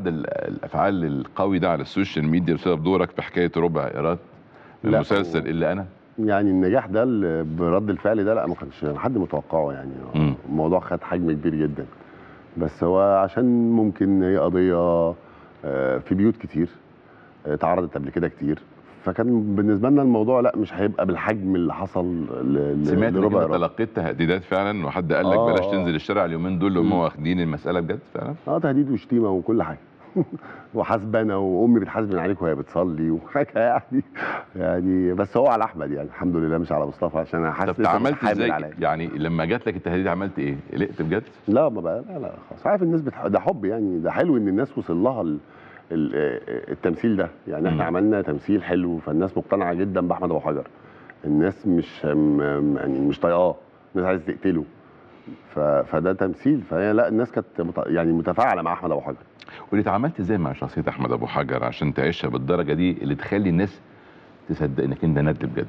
رد ال- الافعال القوي ده على السوشيال ميديا بسبب دورك في حكايه ربع ايراد لا، المسلسل هو- اللي انا يعني النجاح ده اللي برد الفعل ده لا ما كانش حد متوقعه يعني مم. الموضوع خد حجم كبير جدا بس هو عشان ممكن هي قضيه آه، في بيوت كتير آه، اتعرضت قبل كده كتير فكان بالنسبه لنا الموضوع لا مش هيبقى بالحجم اللي حصل ل- ل- سمعت انك لربع انت إيراد. تلقيت تهديدات فعلا وحد قال لك آه، بلاش آه. تنزل الشارع اليومين دول هم مم. واخدين المساله بجد فعلا اه تهديد وشتيمه وكل حاجه وحاسبنا وامي بتحاسبن عليك وهي بتصلي وحاجه يعني يعني بس هو على احمد يعني الحمد لله مش على مصطفى عشان انا حاسس طب إن أنت عملت بتحامل ازاي عليا. يعني لما جات لك التهديد عملت ايه قلقت بجد لا ما بقى لا لا خلاص عارف الناس بتح... ده حب يعني ده حلو ان الناس وصل لها ال... ال... التمثيل ده يعني احنا مم. عملنا تمثيل حلو فالناس مقتنعه جدا باحمد ابو حجر الناس مش م... يعني مش طايقاه الناس عايزه تقتله ف... فده تمثيل فهي لا الناس كانت مت... يعني متفاعله مع احمد ابو حجر قولي اتعاملت ازاي مع شخصيه احمد ابو حجر عشان تعيشها بالدرجه دي اللي تخلي الناس تصدق انك انت ندل بجد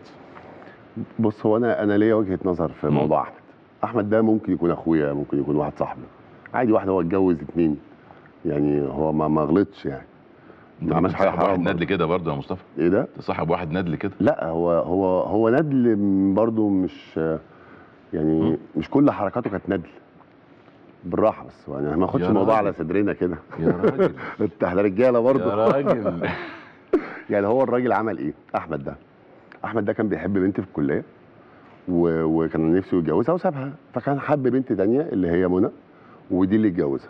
بص هو انا انا ليا وجهه نظر في مم. موضوع احمد احمد ده ممكن يكون اخويا ممكن يكون واحد صاحبي عادي واحد هو اتجوز اتنين يعني هو ما ما غلطش يعني انت ما عملش حاجه تصاحب واحد حرام ندل برضه. كده برضه يا مصطفى ايه ده تصاحب واحد ندل كده لا هو هو هو ندل برضو مش يعني مم. مش كل حركاته كانت ندل بالراحه بس يعني ما ناخدش يا الموضوع راجل. على صدرنا كده يا راجل انت احنا رجاله برضو يا راجل يعني هو الراجل عمل ايه احمد ده احمد ده كان بيحب بنت في الكليه و... وكان نفسه يتجوزها وسابها فكان حب بنت تانية اللي هي منى ودي اللي اتجوزها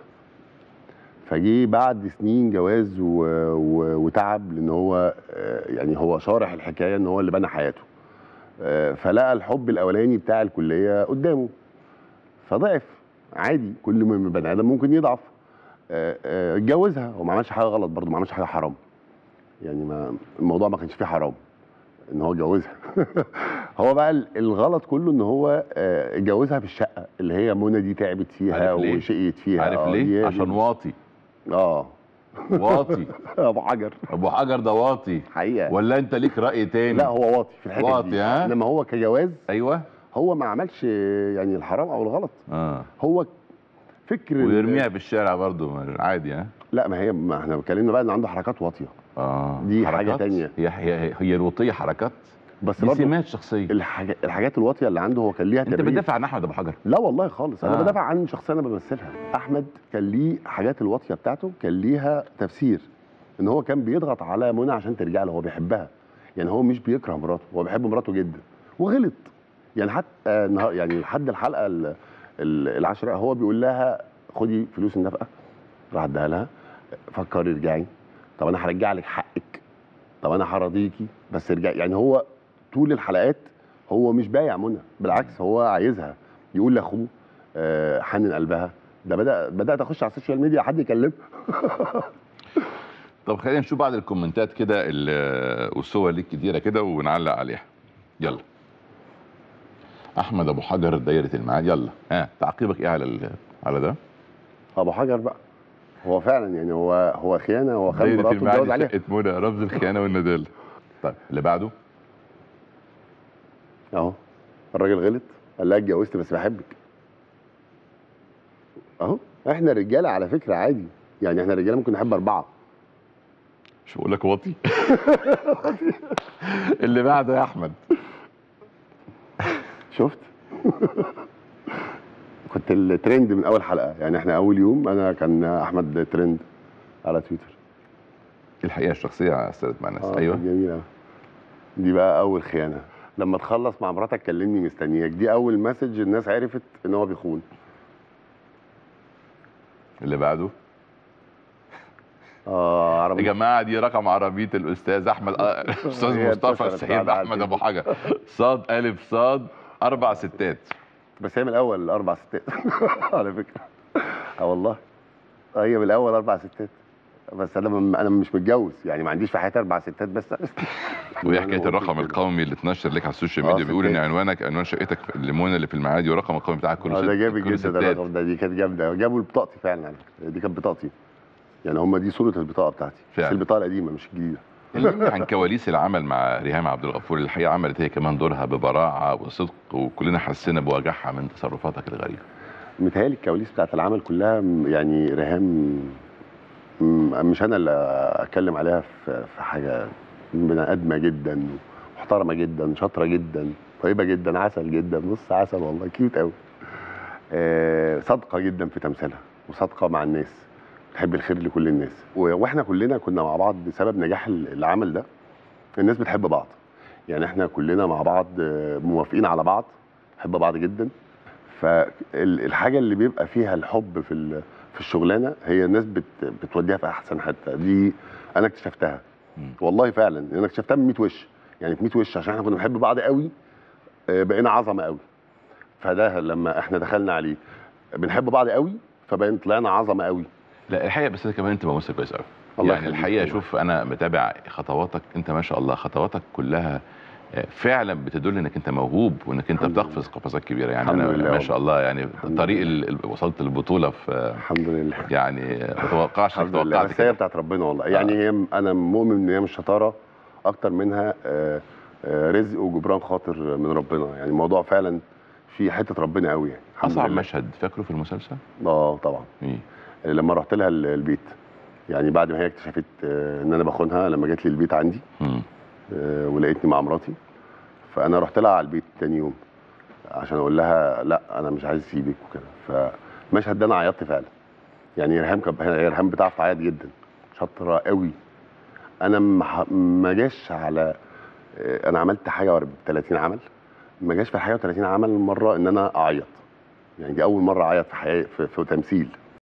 فجي بعد سنين جواز و... و... وتعب لان هو آه، يعني هو شارح الحكايه ان هو اللي بنى حياته آه، فلقى الحب الاولاني بتاع الكليه قدامه فضعف عادي كل من بني ادم ممكن يضعف آه، آه، اتجوزها وما عملش حاجه غلط برضه ما عملش حاجه حرام يعني ما الموضوع ما كانش فيه حرام ان هو اتجوزها هو بقى ال- الغلط كله ان هو آه، اتجوزها في الشقه اللي هي منى دي تعبت فيها عارف ليه؟ وشقيت فيها عارف آه، دي ليه هي عشان دي. واطي اه واطي ابو حجر ابو حجر ده واطي حقيقه ولا انت ليك راي تاني لا هو واطي في الحته واطي، دي ها؟ انما هو كجواز ايوه هو ما عملش يعني الحرام او الغلط اه هو فكر ال- ويرميها في الشارع برضه عادي ها لا ما هي ما احنا اتكلمنا بقى ان عنده حركات واطيه اه دي حاجة حركات؟ تانية. هي هي هي الوطيه حركات بس دي برضه سمات شخصيه الحاجة الحاجات الواطيه اللي عنده هو كان ليها انت تبرير بتدافع عن احمد ابو حجر لا والله خالص انا آه. آه. بدافع عن شخصيه انا بمثلها احمد كان ليه حاجات الواطيه بتاعته كان ليها تفسير ان هو كان بيضغط على منى عشان ترجع له هو بيحبها يعني هو مش بيكره مراته هو بيحب مراته جدا وغلط يعني حتى آه، النهار- يعني لحد الحلقه ال- ال- العاشره هو بيقول لها خدي فلوس النفقه راح اديها لها فكري ارجعي طب انا هرجع لك حقك طب انا هرضيكي بس ارجعي يعني هو طول الحلقات هو مش بايع منى بالعكس هو عايزها يقول لاخوه آه، حنن قلبها ده بدا بدات اخش على السوشيال ميديا حد يكلمها طب خلينا نشوف بعض الكومنتات كده ال- والصور ليك كتيره كده ونعلق عليها يلا احمد ابو حجر دايره الميعاد يلا ها تعقيبك ايه على ال- على ده ابو حجر بقى هو فعلا يعني هو هو خيانه هو خد دايره مراته الميعاد واتجوز عليها شقه منى رمز الخيانه والندالة طيب اللي بعده اهو الراجل غلط قال لها اتجوزت بس بحبك اهو احنا رجاله على فكره عادي يعني احنا رجاله ممكن نحب اربعه مش بقول لك واطي اللي بعده يا احمد شفت كنت الترند من اول حلقه يعني احنا اول يوم انا كان احمد ترند على تويتر الحقيقه الشخصيه اثرت مع الناس اه ايوه جميله دي بقى اول خيانه لما تخلص مع مراتك كلمني مستنياك دي اول مسج الناس عرفت ان هو بيخون اللي بعده اه يا عربي جماعه دي رقم عربيه الاستاذ احمد آه، الاستاذ هي مصطفى انتشرت السيد بعد احمد عارفين. ابو حجر صاد الف صاد اربع ستات بس هي من الاول الاربع ستات على فكره اه والله آه، هي من الاول اربع ستات بس انا م- انا مش متجوز يعني ما عنديش في حياتي اربع ستات بس وهي أنا حكايه قلت الرقم كده. القومي اللي اتنشر لك على السوشيال آه، ميديا بيقول ان ستات. عنوانك عنوان شقتك في الليمونه اللي في المعادي والرقم القومي بتاعك كله اه ست ده جامد كله جدا ده ستات. الرقم ده دي كانت جامده جابوا بطاقتي فعلا على فكرة. دي كانت بطاقتي يعني هم دي صوره البطاقه بتاعتي فعلا. بس البطاقه القديمه مش الجديده كلمني عن كواليس العمل مع ريهام عبد الغفور اللي الحقيقه عملت هي كمان دورها ببراعه وصدق وكلنا حسينا بوجعها من تصرفاتك الغريبه متهيألي الكواليس بتاعت العمل كلها م- يعني ريهام م- مش انا اللي اتكلم عليها في في حاجه بني ادمه جدا محترمه جدا شاطره جدا طيبه جدا عسل جدا بص عسل والله كيوت قوي آه، صادقه جدا في تمثيلها وصادقه مع الناس بتحب الخير لكل الناس و- واحنا كلنا كنا مع بعض بسبب نجاح ال- العمل ده الناس بتحب بعض يعني احنا كلنا مع بعض آه، موافقين على بعض بنحب بعض جدا فالحاجه اللي بيبقى فيها الحب في ال- في الشغلانه هي الناس بت بتوديها في احسن حته دي انا اكتشفتها مم. والله فعلا انا اكتشفتها من 100 وش يعني في 100 وش عشان احنا كنا بنحب بعض قوي آه، بقينا عظمه قوي فده لما احنا دخلنا عليه بنحب بعض قوي فبقينا طلعنا عظمه قوي لا الحقيقه بس كمان انت ممثل كويس قوي الله يعني يخليك الحقيقه والله. شوف انا متابع خطواتك انت ما شاء الله خطواتك كلها آه، فعلا بتدل انك انت موهوب وانك انت الحمد بتقفز قفزات كبيره يعني الحمد انا لله ما والله. شاء الله يعني الحمد طريق لله. ال- ال- وصلت البطوله في الحمد لله يعني ما توقعش انك الحمد لله توقعت بس هي كده بتاعت ربنا والله يعني هي انا مؤمن ان هي مش شطاره اكتر منها آه، آه، رزق وجبران خاطر من ربنا يعني الموضوع فعلا في حته ربنا قوي يعني الحمد اصعب لله. مشهد فاكره في المسلسل؟ اه طبعا ايه لما رحت لها ال- البيت يعني بعد ما هي اكتشفت آه، ان انا بخونها لما جت لي البيت عندي مم. آه، ولقيتني مع مراتي فانا رحت لها على البيت تاني يوم عشان اقول لها لا انا مش عايز اسيبك وكده فالمشهد ده انا عيطت فعلا يعني ريهام كانت هي ريهام بتعرف تعيط جدا شاطره قوي انا ما ح- ما جاش على آه، انا عملت حاجه و 30 عمل ما جاش في الحاجه و 30 عمل مره ان انا اعيط يعني دي اول مره اعيط في حياتي في, في تمثيل